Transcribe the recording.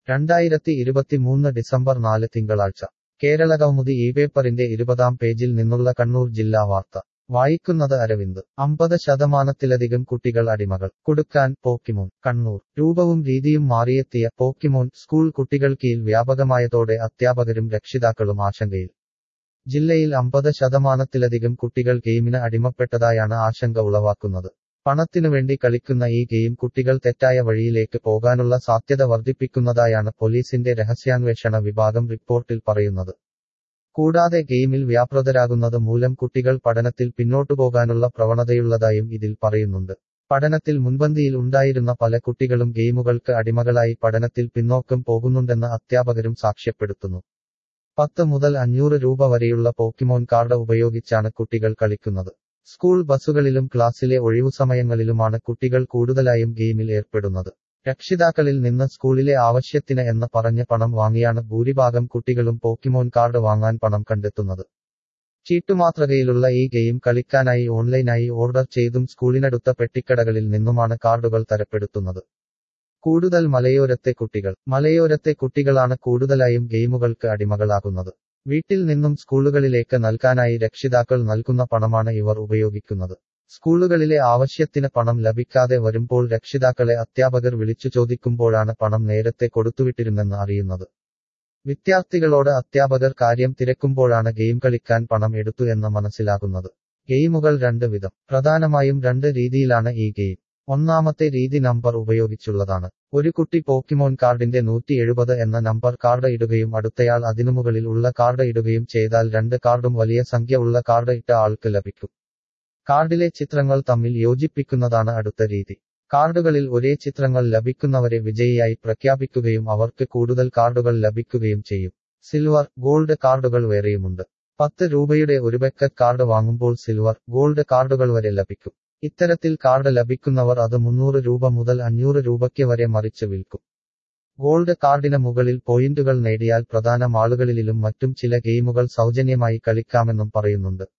രണ്ടായിരത്തി ഇരുപത്തിമൂന്ന് ഡിസംബർ നാല് തിങ്കളാഴ്ച കേരള കൗമുദി ഈ പേപ്പറിന്റെ ഇരുപതാം പേജിൽ നിന്നുള്ള കണ്ണൂർ ജില്ലാ വാർത്ത വായിക്കുന്നത് അരവിന്ദ് അമ്പത് ശതമാനത്തിലധികം കുട്ടികൾ അടിമകൾ കൊടുക്കാൻ പോക്കിമോൻ കണ്ണൂർ രൂപവും രീതിയും മാറിയെത്തിയ പോക്കിമോൻ സ്കൂൾ കുട്ടികൾക്കീൽ വ്യാപകമായതോടെ അധ്യാപകരും രക്ഷിതാക്കളും ആശങ്കയിൽ ജില്ലയിൽ അമ്പത് ശതമാനത്തിലധികം കുട്ടികൾ ഗെയിമിന് അടിമപ്പെട്ടതായാണ് ആശങ്ക ഉളവാക്കുന്നത് പണത്തിനുവേണ്ടി കളിക്കുന്ന ഈ ഗെയിം കുട്ടികൾ തെറ്റായ വഴിയിലേക്ക് പോകാനുള്ള സാധ്യത വർദ്ധിപ്പിക്കുന്നതായാണ് പോലീസിന്റെ രഹസ്യാന്വേഷണ വിഭാഗം റിപ്പോർട്ടിൽ പറയുന്നത് കൂടാതെ ഗെയിമിൽ വ്യാപൃതരാകുന്നത് മൂലം കുട്ടികൾ പഠനത്തിൽ പിന്നോട്ടുപോകാനുള്ള പ്രവണതയുള്ളതായും ഇതിൽ പറയുന്നുണ്ട് പഠനത്തിൽ മുൻപന്തിയിൽ ഉണ്ടായിരുന്ന പല കുട്ടികളും ഗെയിമുകൾക്ക് അടിമകളായി പഠനത്തിൽ പിന്നോക്കം പോകുന്നുണ്ടെന്ന് അധ്യാപകരും സാക്ഷ്യപ്പെടുത്തുന്നു പത്ത് മുതൽ അഞ്ഞൂറ് രൂപ വരെയുള്ള പോക്കിമോൻ കാർഡ് ഉപയോഗിച്ചാണ് കുട്ടികൾ കളിക്കുന്നത് സ്കൂൾ ബസ്സുകളിലും ക്ലാസ്സിലെ ഒഴിവുസമയങ്ങളിലുമാണ് കുട്ടികൾ കൂടുതലായും ഗെയിമിൽ ഏർപ്പെടുന്നത് രക്ഷിതാക്കളിൽ നിന്ന് സ്കൂളിലെ ആവശ്യത്തിന് എന്ന് പറഞ്ഞ് പണം വാങ്ങിയാണ് ഭൂരിഭാഗം കുട്ടികളും പോക്കിമോൻ കാർഡ് വാങ്ങാൻ പണം കണ്ടെത്തുന്നത് ചീട്ടുമാതൃകയിലുള്ള ഈ ഗെയിം കളിക്കാനായി ഓൺലൈനായി ഓർഡർ ചെയ്തും സ്കൂളിനടുത്ത പെട്ടിക്കടകളിൽ നിന്നുമാണ് കാർഡുകൾ തരപ്പെടുത്തുന്നത് കൂടുതൽ മലയോരത്തെ കുട്ടികൾ മലയോരത്തെ കുട്ടികളാണ് കൂടുതലായും ഗെയിമുകൾക്ക് അടിമകളാകുന്നത് വീട്ടിൽ നിന്നും സ്കൂളുകളിലേക്ക് നൽകാനായി രക്ഷിതാക്കൾ നൽകുന്ന പണമാണ് ഇവർ ഉപയോഗിക്കുന്നത് സ്കൂളുകളിലെ ആവശ്യത്തിന് പണം ലഭിക്കാതെ വരുമ്പോൾ രക്ഷിതാക്കളെ അധ്യാപകർ വിളിച്ചു ചോദിക്കുമ്പോഴാണ് പണം നേരത്തെ കൊടുത്തുവിട്ടിരുന്നെന്ന് അറിയുന്നത് വിദ്യാർത്ഥികളോട് അധ്യാപകർ കാര്യം തിരക്കുമ്പോഴാണ് ഗെയിം കളിക്കാൻ പണം എടുത്തു എന്ന് മനസ്സിലാകുന്നത് ഗെയിമുകൾ രണ്ട് വിധം പ്രധാനമായും രണ്ട് രീതിയിലാണ് ഈ ഗെയിം ഒന്നാമത്തെ രീതി നമ്പർ ഉപയോഗിച്ചുള്ളതാണ് ഒരു കുട്ടി പോക്കിമോൻ കാർഡിന്റെ നൂറ്റി എഴുപത് എന്ന നമ്പർ കാർഡ് ഇടുകയും അടുത്തയാൾ അതിനുമുകളിൽ ഉള്ള കാർഡ് ഇടുകയും ചെയ്താൽ രണ്ട് കാർഡും വലിയ സംഖ്യ ഉള്ള കാർഡ് ഇട്ട ആൾക്ക് ലഭിക്കും കാർഡിലെ ചിത്രങ്ങൾ തമ്മിൽ യോജിപ്പിക്കുന്നതാണ് അടുത്ത രീതി കാർഡുകളിൽ ഒരേ ചിത്രങ്ങൾ ലഭിക്കുന്നവരെ വിജയിയായി പ്രഖ്യാപിക്കുകയും അവർക്ക് കൂടുതൽ കാർഡുകൾ ലഭിക്കുകയും ചെയ്യും സിൽവർ ഗോൾഡ് കാർഡുകൾ വേറെയുമുണ്ട് പത്ത് രൂപയുടെ ഒരു ബക്കറ്റ് കാർഡ് വാങ്ങുമ്പോൾ സിൽവർ ഗോൾഡ് കാർഡുകൾ വരെ ലഭിക്കും ഇത്തരത്തിൽ കാർഡ് ലഭിക്കുന്നവർ അത് മുന്നൂറ് രൂപ മുതൽ അഞ്ഞൂറ് രൂപയ്ക്ക് വരെ മറിച്ച് വിൽക്കും ഗോൾഡ് കാർഡിന് മുകളിൽ പോയിന്റുകൾ നേടിയാൽ പ്രധാന മാളുകളിലും മറ്റും ചില ഗെയിമുകൾ സൗജന്യമായി കളിക്കാമെന്നും പറയുന്നുണ്ട്